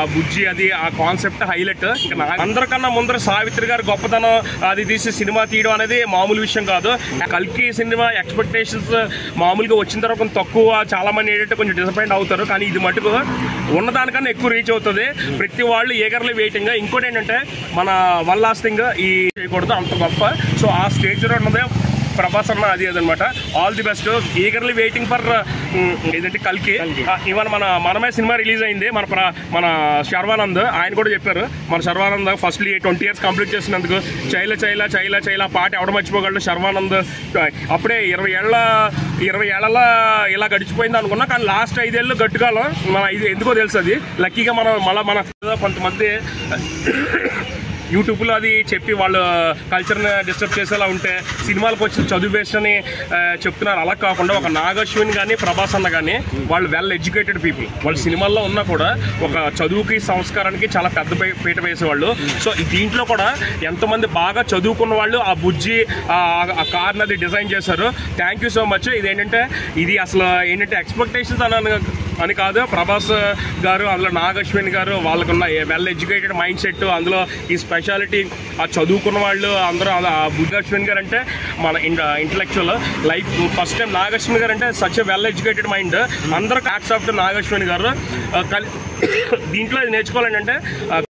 బుజ్జి అది ఆ concept highlight ఇంకా నా- అందరికన్నా ముందర సావిత్రి గారి గొప్పతనం అది తీసి సినిమా తీయడం అనేది మామూలు విషయం కాదు కల్కి సినిమా ఎక్స్పెక్టేషన్స్ మామూలుగా వచ్చిన తర్వాత కొంచెం తక్కువ చాలా మంది ఏంటంటే కొంచెం డిసప్పాయింట్ అవుతారు కానీ ఇది మటుకు ఉన్నదానికన్నా ఎక్కువ రీచ్ అవుతుంది ప్రతి వాళ్ళు ఏగర్లీ వెయిటింగ్ ఇంకోటి ఏంటంటే మన వన్ లాస్ట్ థింగ్ ఈ చేయకూడదు అంత గొప్ప సో ఆ స్టేజ్ ఉన్నదే ప్రభాస్ అన్న అది అదనమాట all the best eagerly waiting for ఏదంటే కల్కి ఆ, ఇవాళ మన మనమే సినిమా రిలీజ్ అయింది మన ప్ర- మన శర్వానంద్ ఆయన కూడా చెప్పారు మన Sharwanand first twenty years complete చేసినందుకు చైల చైల చైల చైల పాట ఎవడ మర్చిపోగలడు శర్వానంద్ అప్పుడే ఇరవై ఏళ్ళ ఇరవై ఏళ్ళ ఇలా గడిచిపోయింది అనుకున్నా కానీ లాస్ట్ ఐదేళ్ళు గట్టుకాలం మన ఇది ఎందుకో తెలుసు అది లక్కీగా మనం మళ్ళీ మన కొంతమంది యూట్యూబ్లో అది చెప్పి వాళ్ళ కల్చర్ని డిస్టర్బ్ చేసేలా ఉంటే సినిమాలకు వచ్చి చదువు వేస్ట్ అని ఆ, చెప్తున్నారు అలా కాకుండా ఒక నాగశ్విన్ కానీ ప్రభాస్ అన్న కానీ వాళ్ళు వెల్ ఎడ్యుకేటెడ్ పీపుల్ వాళ్ళు సినిమాల్లో ఉన్నా కూడా ఒక చదువుకి సంస్కారానికి చాలా పెద్ద పీ- పీట వేసేవాళ్ళు సో ఈ దీంట్లో కూడా ఎంతమంది బాగా చదువుకున్న వాళ్ళు ఆ బుజ్జి ఆ ఆ కార్ని అది డిజైన్ చేశారు థ్యాంక్ యూ సో మచ్ ఇదేంటంటే ఇది అసలు ఏంటంటే ఎక్స్పెక్టేషన్స్ అని అని కాదు ప్రభాస్ గారు అందులో నాగశ్విన్ గారు వాళ్ళకున్న వెల్ ఎడ్యుకేటెడ్ మైండ్ సెట్ అందులో ఈ స్పెషాలిటీ ఆ చదువుకున్న వాళ్ళు అందరూ ఆ బుద్ధశ్విన్ గారు అంటే మన intellectual life first time Nag Ashwin గారు అంటే సచ్ వెల్ ఎడ్యుకేటెడ్ మైండ్ అందరూ యాక్ట్స్ ఆఫ్ నాగశ్విన్ గారు ఆ, కల్- దీంట్లో ఇది నేర్చుకోవాలంటే